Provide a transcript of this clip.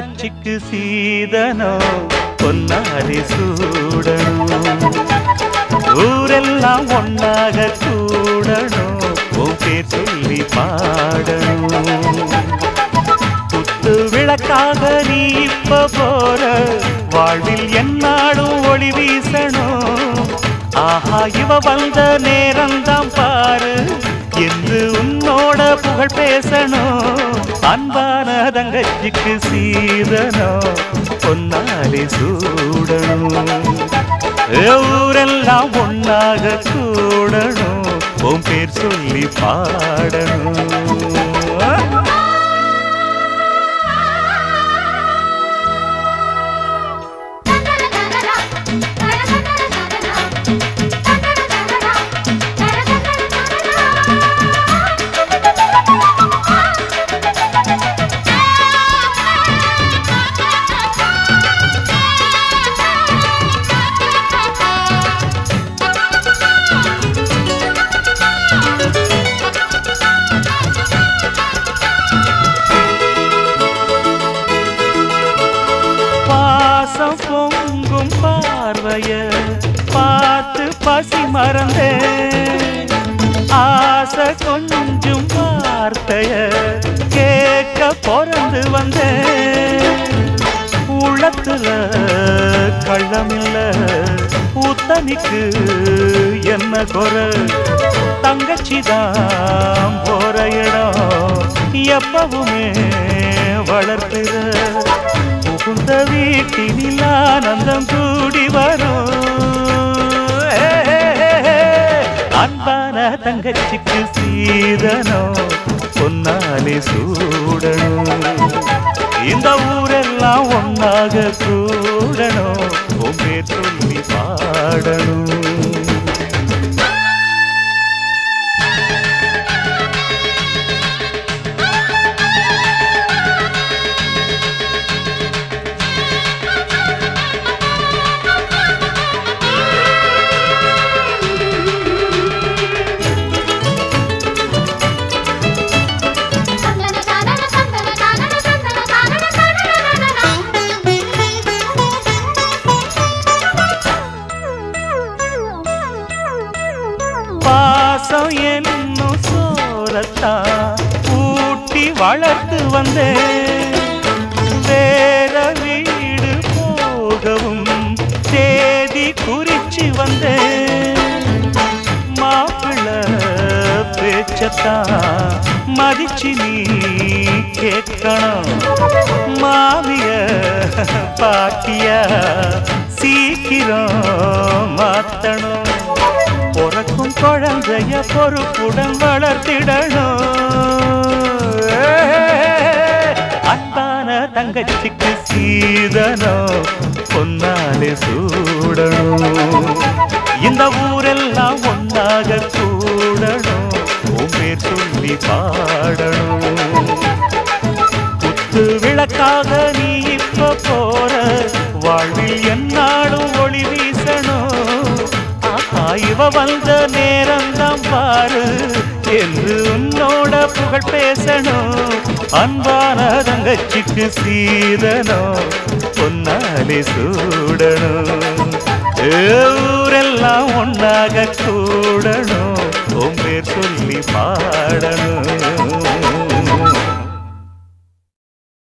தங்கச்சிக்கு சீதனோ பொன்னாரி சூடணும் ஊரெல்லாம் ஒன்னாக கூடணும் உன் பேர் சொல்லி பாடணும் குத்து விளக்காக நீ இப்ப போற வாழ்வில் என்னாடும் ஒளி வீசணும் ஆஹா இவ வந்த நேரம்தான் பாரு என்று உன்னோட புகழ் பேசணும் அன்பான தங்கச்சிக்கு சீதனம் பொன்னாலே சூடணும் ஊரெல்லாம் ஒன்னாக கூடணும் உன் பேர் சொல்லி பாடணும் பாசம் பொங்கும் பார்வைய பார்த்து பசி மறந்தேன் ஆசை கொஞ்சம் வார்த்தைய கேட்க பிறந்து வந்தேன் உள்ளத்துல கள்ளமில்ல உத்தனிக்கு என்ன குறை தங்கச்சிதான் போற இடம் எப்பவுமே வளர்க்கிற புகுந்த வீட்டினில் ஆனந்தம் கூடி வரும் அன்பான தங்கச்சிக்கு சீதனம் பொன்னாலே சூடணும் இந்த ஊரெல்லாம் ஒன்னாக கூடணும் உமே சொல்லி பாடணும் பாசம் என்னும் சோரத்தான் ஊட்டி வளர்த்து வந்தேன் வேற வீடு போகவும் தேதி குறிச்சு வந்தேன் மாப்பிள்ள பேச்சத்தான் மதிச்சு நீ கேட்கணும் மாமிய பாட்டிய சீக்கிரம் மாத்தணும் பிறக்கும் குழந்தைய பொறுப்புடன் வளர்த்திடணும் அன்பான தங்கச்சிக்கு சீதனம் பொன்னாலே சூடணும் இந்த ஊரெல்லாம் ஒன்னாக கூடணும் உன் பேர் சொல்லி பாடணும் குத்து விளக்காக நீ இப்ப போற வாழ்வில் என்னாலும் ஒளி வீசணும் ஆஹா இவ வந்த நேரம்தான் பாரு என்று உன்னோட புகழ் பேசணும் அன்பான தங்கச்சிக்கு சீதனம் பொன்னாலே சூடணும் ஏ, ஊரெல்லாம் ஒன்னாக கூடணும் உன் பேர் சொல்லி பாடணும்